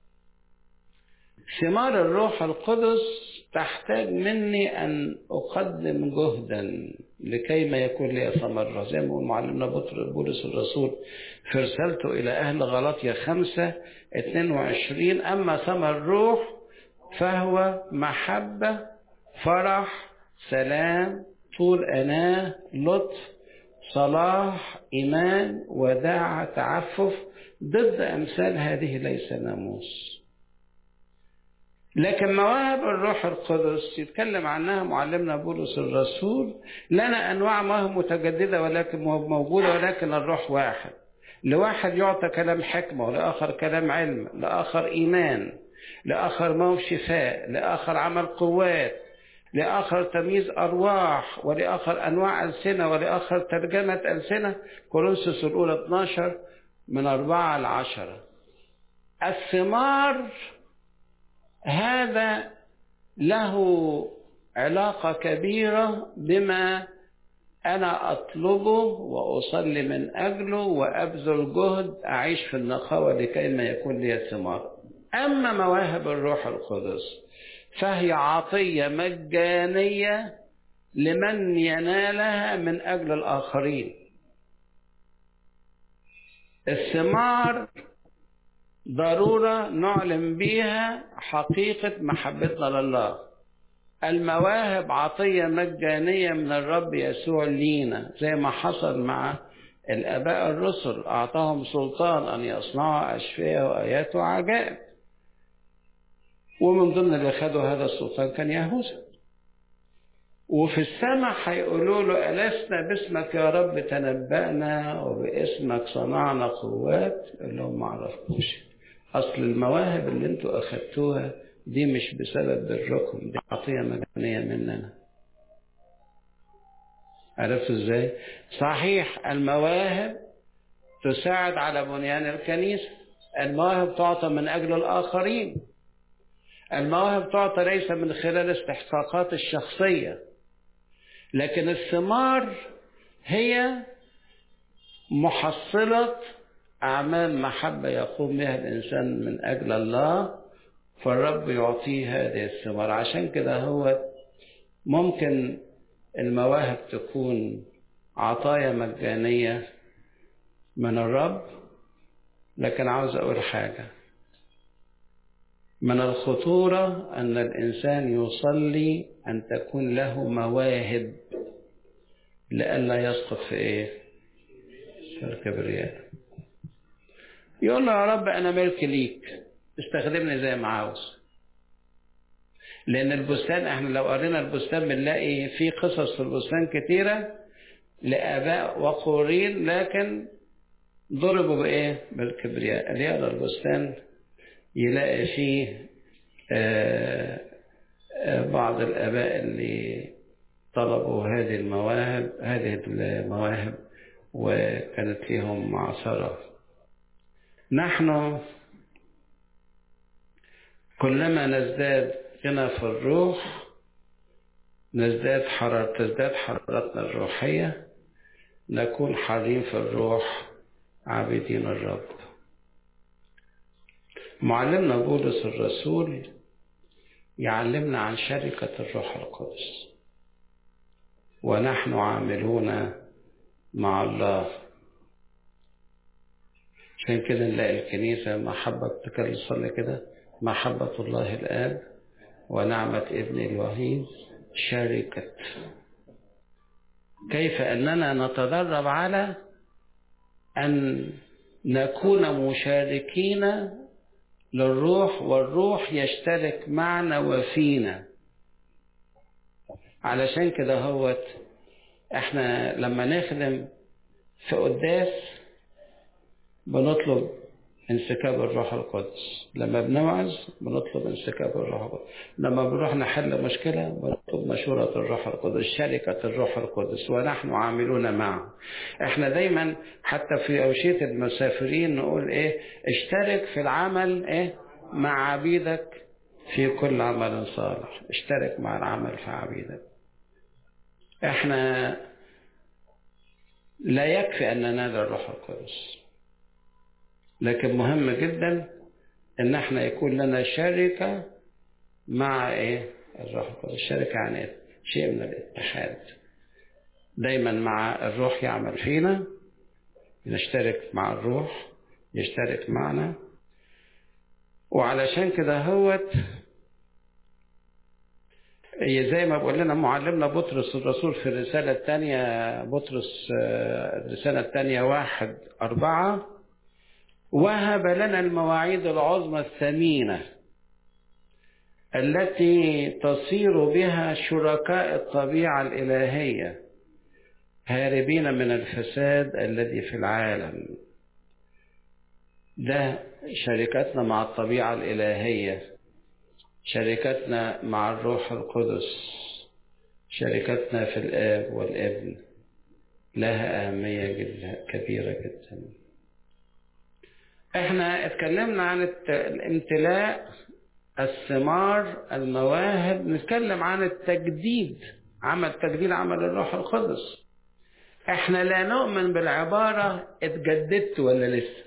ثمار الروح القدس تحتاج مني أن أقدم جهدا لكي ما يكون لي ثمرة زي ما يقول معلمنا بولس الرسول في رسالته إلى أهل غلطية خمسة 22 أما ثمر الروح فهو محبة فرح سلام طول أناة لطف صلاح إيمان وداعة تعفف ضد أمثال هذه ليس ناموس لكن مواهب الروح القدس يتكلم عنها معلمنا بولس الرسول لنا أنواع مواهب متجددة ولكن موجودة ولكن الروح واحد لواحد يعطى كلام حكمة ولآخر كلام علم لآخر إيمان لآخر موت شفاء لآخر عمل قوات لآخر تمييز أرواح ولآخر أنواع ألسنة ولآخر ترجمة ألسنة كورنثوس الأولى 12 من أربعة لعشرة الثمار هذا له علاقة كبيرة بما أنا أطلبه وأصلي من أجله وأبذل جهد أعيش في النقاوة لكي ما يكون لي ثمار أما مواهب الروح القدس فهي عطية مجانية لمن ينالها من أجل الآخرين الثمار ضرورة نعلم بها حقيقة محبتنا لله المواهب عطية مجانية من الرب يسوع لينا زي ما حصل مع الآباء الرسل أعطاهم سلطان أن يصنعوا أشفياء وآيات وعجائب ومن ضمن اللي خدوا هذا السلطان كان يهوذا وفي السماء هيقولوا له ألسنا باسمك يا رب تنبأنا وباسمك صنعنا قوات يقول لهم ما عرفوش أصل المواهب اللي انتوا أخدتوها دي مش بسبب بركم دي عطية مجانية مننا عرفتوا ازاي؟ صحيح المواهب تساعد على بنيان الكنيسة المواهب تعطى من أجل الآخرين المواهب تعطى ليس من خلال استحقاقات الشخصية لكن الثمار هي محصلة أعمال محبة يقوم بها الإنسان من أجل الله فالرب يعطيه هذه الثمار عشان كده هو ممكن المواهب تكون عطايا مجانية من الرب لكن عاوز أقول حاجة من الخطورة أن الإنسان يصلي أن تكون له مواهب لئلا يسقط في إيه؟ في الكبرياء. يقول له يا رب أنا ملك ليك استخدمني زي ما عاوز. لأن البستان احنا لو قرينا البستان بنلاقي في قصص في البستان كتيرة لآباء وقورين لكن ضربوا بإيه؟ بالكبرياء. اللي يقرا البستان يلاقي فيه آآ آآ بعض الآباء اللي طلبوا هذه المواهب هذه المواهب وكانت لهم معصرة نحن كلما نزداد غنى في الروح نزداد حرارة تزداد حرارتنا الروحية نكون حرين في الروح عابدين الرب معلمنا بولس الرسول يعلمنا عن شركة الروح القدس ونحن عاملون مع الله عشان كده نلاقي الكنيسة محبة تكلم صلي كده محبة الله الآب ونعمة ابن الوحيد شركة كيف أننا نتدرب على أن نكون مشاركين للروح والروح يشترك معنا وفينا علشان كده هوت احنا لما نخدم في قداس بنطلب انسكاب الروح القدس لما بنوعظ بنطلب انسكاب الروح القدس لما بنروح نحل مشكلة بنطلب مشورة الروح القدس شركة الروح القدس ونحن عاملون معه احنا دايما حتى في أوشية المسافرين نقول ايه اشترك في العمل ايه مع عبيدك في كل عمل صالح اشترك مع العمل في عبيدك احنا لا يكفي ان ننال الروح القدس لكن مهم جدا ان احنا يكون لنا شركة مع ايه الروح القدس الشركة يعني إيه؟ شيء من الاتحاد دايما مع الروح يعمل فينا نشترك مع الروح يشترك معنا وعلشان كده هوت زي ما بقول لنا معلمنا بطرس الرسول في الرسالة الثانية بطرس الرسالة الثانية واحد أربعة وهب لنا المواعيد العظمى الثمينة التي تصير بها شركاء الطبيعة الإلهية هاربين من الفساد الذي في العالم ده شركتنا مع الطبيعة الإلهية شركتنا مع الروح القدس شركتنا في الآب والابن لها أهمية جدا كبيرة جدا احنا اتكلمنا عن الامتلاء الثمار المواهب نتكلم عن التجديد عمل تجديد عمل الروح القدس احنا لا نؤمن بالعبارة اتجددت ولا لسه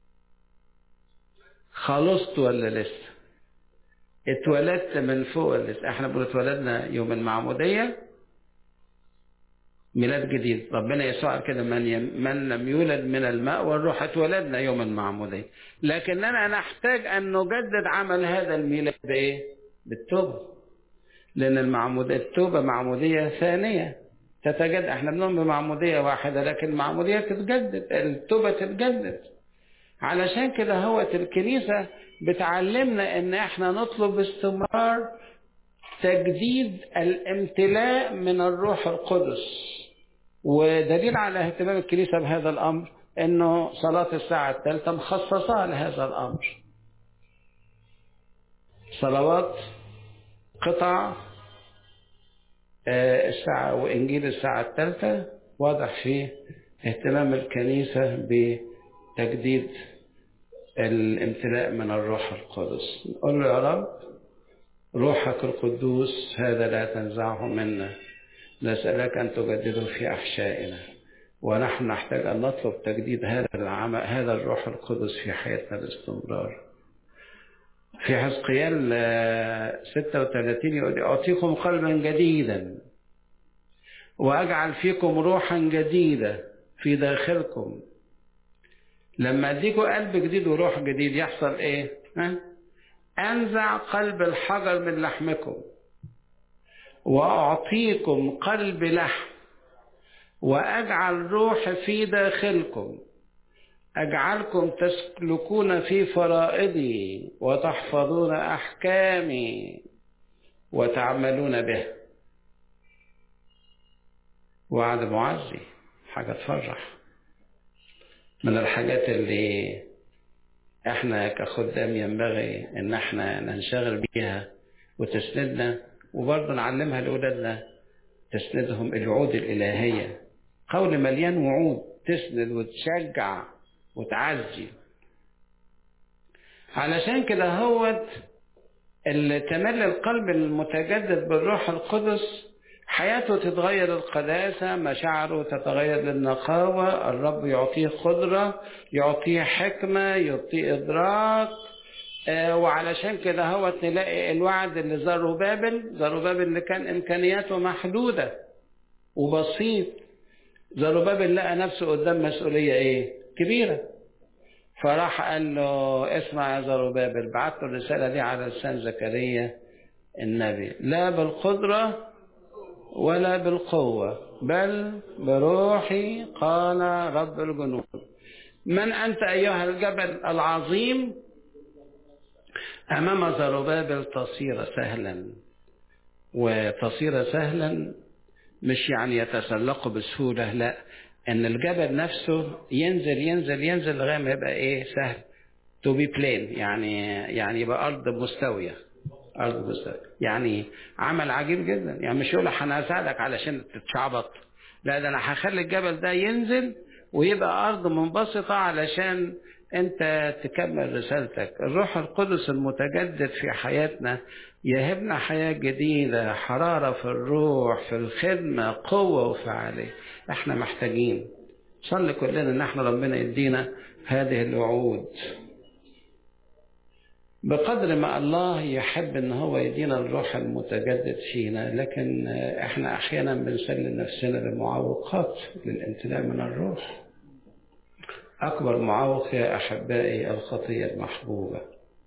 خلصت ولا لسه اتولدت من فوق ولا لسه احنا بنقول اتولدنا يوم المعمودية ميلاد جديد ربنا يسوع كده من, يم من لم يولد من الماء والروح اتولدنا يوم المعمودية لكننا نحتاج أن نجدد عمل هذا الميلاد بإيه؟ بالتوبة لأن المعمودية التوبة معمودية ثانية تتجدد احنا بنؤمن بمعمودية واحدة لكن المعمودية تتجدد التوبة تتجدد علشان كده هو الكنيسة بتعلمنا ان احنا نطلب باستمرار تجديد الامتلاء من الروح القدس ودليل على اهتمام الكنيسة بهذا الأمر أنه صلاة الساعة الثالثة مخصصة لهذا الأمر صلوات قطع الساعة وإنجيل الساعة الثالثة واضح فيه اهتمام الكنيسة بتجديد الامتلاء من الروح القدس نقول له يا رب روحك القدوس هذا لا تنزعه منا نسألك أن تجدده في أحشائنا ونحن نحتاج أن نطلب تجديد هذا العمل هذا الروح القدس في حياتنا باستمرار في حزقيال 36 يقول أعطيكم قلبا جديدا وأجعل فيكم روحا جديدة في داخلكم لما اديكم قلب جديد وروح جديد يحصل ايه؟ ها؟ انزع قلب الحجر من لحمكم واعطيكم قلب لحم واجعل روح في داخلكم اجعلكم تسلكون في فرائضي وتحفظون احكامي وتعملون به وعد معزي حاجه تفرح من الحاجات اللي احنا كخدام ينبغي ان احنا ننشغل بيها وتسندنا وبرضه نعلمها لاولادنا تسندهم الوعود الالهيه قول مليان وعود تسند وتشجع وتعزي علشان كده هوت تملي القلب المتجدد بالروح القدس حياته تتغير القداسة مشاعره تتغير للنقاوة الرب يعطيه قدرة يعطيه حكمة يعطيه إدراك آه وعلشان كده هو نلاقي الوعد اللي زاروا بابل زاروا بابل اللي كان إمكانياته محدودة وبسيط زاروا بابل لقى نفسه قدام مسؤولية إيه كبيرة فراح قال له اسمع يا زروبابل بعت له الرسالة دي على لسان زكريا النبي لا بالقدرة ولا بالقوة بل بروحي قال رب الجنود من أنت أيها الجبل العظيم أمام زروبابل تصير سهلا وتصير سهلا مش يعني يتسلق بسهولة لا ان الجبل نفسه ينزل ينزل ينزل لغايه ما يبقى ايه سهل تو بي بلين يعني يعني يبقى ارض مستويه ارض مستويه يعني عمل عجيب جدا يعني مش يقول انا هساعدك علشان تتشعبط لا ده انا هخلي الجبل ده ينزل ويبقى ارض منبسطه علشان انت تكمل رسالتك الروح القدس المتجدد في حياتنا يهبنا حياة جديدة حرارة في الروح في الخدمة قوة وفعالية احنا محتاجين صلي كلنا ان احنا ربنا يدينا هذه الوعود بقدر ما الله يحب ان هو يدينا الروح المتجدد فينا لكن احنا احيانا بنسلم نفسنا لمعوقات للامتلاء من الروح اكبر معوق يا احبائي الخطيه المحبوبه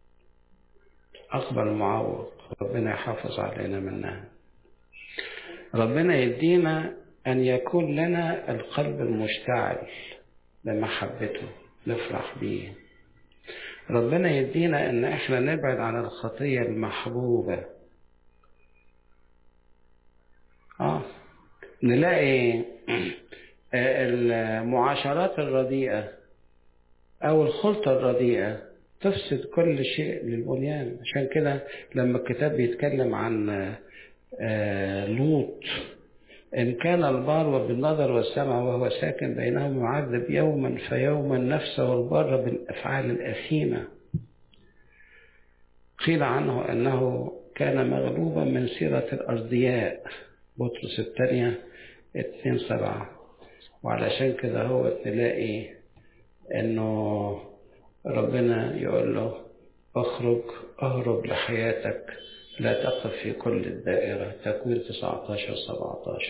اكبر معوق ربنا يحافظ علينا منها ربنا يدينا أن يكون لنا القلب المشتعل بمحبته نفرح بيه ربنا يدينا أن احنا نبعد عن الخطية المحبوبة آه نلاقي المعاشرات الرديئة أو الخلطة الرديئة تفسد كل شيء للبنيان عشان كده لما الكتاب بيتكلم عن لوط إن كان البار وبالنظر والسمع وهو ساكن بينهم يعذب يوما فيوما نفسه البر بالأفعال الأثيمة قيل عنه أنه كان مغلوبا من سيرة الأرضياء بطرس الثانية اتنين سبعة وعلشان كده هو تلاقي انه ربنا يقول له اخرج اهرب لحياتك لا تقف في كل الدائرة تكوين 19 17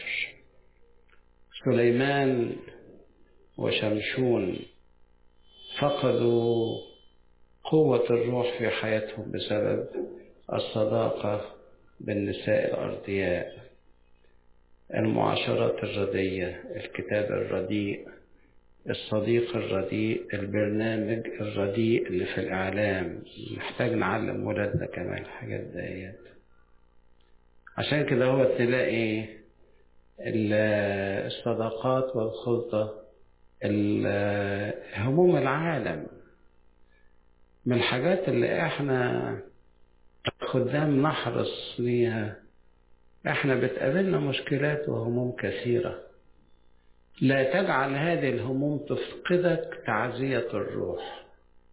سليمان وشمشون فقدوا قوة الروح في حياتهم بسبب الصداقة بالنساء الأرضياء المعاشرات الردية الكتاب الرديء الصديق الرديء البرنامج الرديء اللي في الإعلام محتاج نعلم ولادنا كمان الحاجات ديت عشان كده هو تلاقي الصداقات والخلطة هموم العالم من الحاجات اللي احنا خدام نحرص ليها احنا بتقابلنا مشكلات وهموم كثيرة لا تجعل هذه الهموم تفقدك تعزية الروح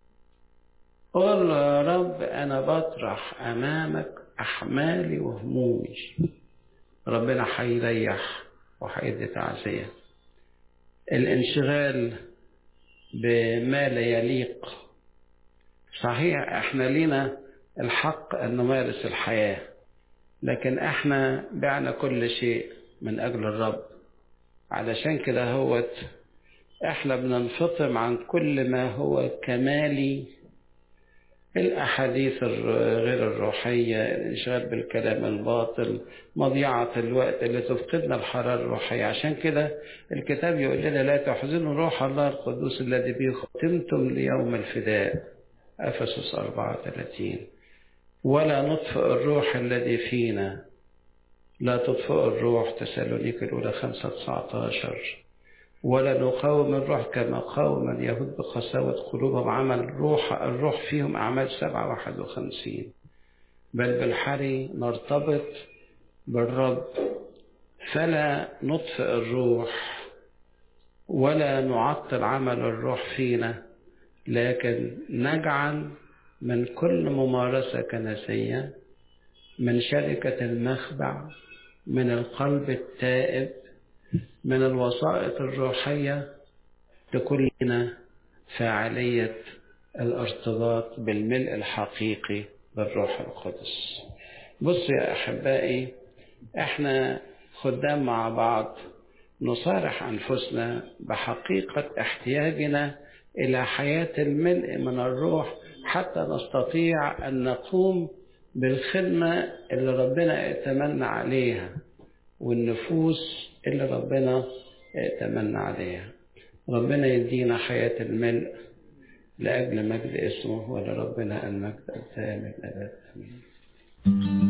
قل يا رب أنا بطرح أمامك أحمالي وهمومي ربنا هيريح وهيدي تعزية الانشغال بما لا يليق صحيح احنا لينا الحق ان نمارس الحياه لكن احنا بعنا كل شيء من اجل الرب علشان كده هوت احنا بننفطم عن كل ما هو كمالي الأحاديث غير الروحية الانشغال بالكلام الباطل مضيعة الوقت اللي تفقدنا الحرارة الروحية عشان كده الكتاب يقول لنا لا تحزنوا روح الله القدوس الذي به ختمتم ليوم الفداء أفسس 34 ولا نطفئ الروح الذي فينا لا تطفئ الروح تسالونيك الأولى 5 19 ولا نقاوم الروح كما قاوم اليهود بقساوة قلوبهم عمل الروح الروح فيهم أعمال سبعة واحد وخمسين بل بالحري نرتبط بالرب فلا نطفئ الروح ولا نعطل عمل الروح فينا لكن نجعل من كل ممارسة كنسية من شركة المخبع من القلب التائب من الوسائط الروحية لكلنا فاعلية الارتباط بالملء الحقيقي بالروح القدس بص يا أحبائي احنا خدام مع بعض نصارح أنفسنا بحقيقة احتياجنا إلى حياة الملء من الروح حتى نستطيع أن نقوم بالخدمة اللي ربنا ائتمنى عليها والنفوس اللي ربنا ائتمنى عليها ربنا يدينا حياة الملء لأجل مجد اسمه ولربنا المجد الدائم الأبد آمين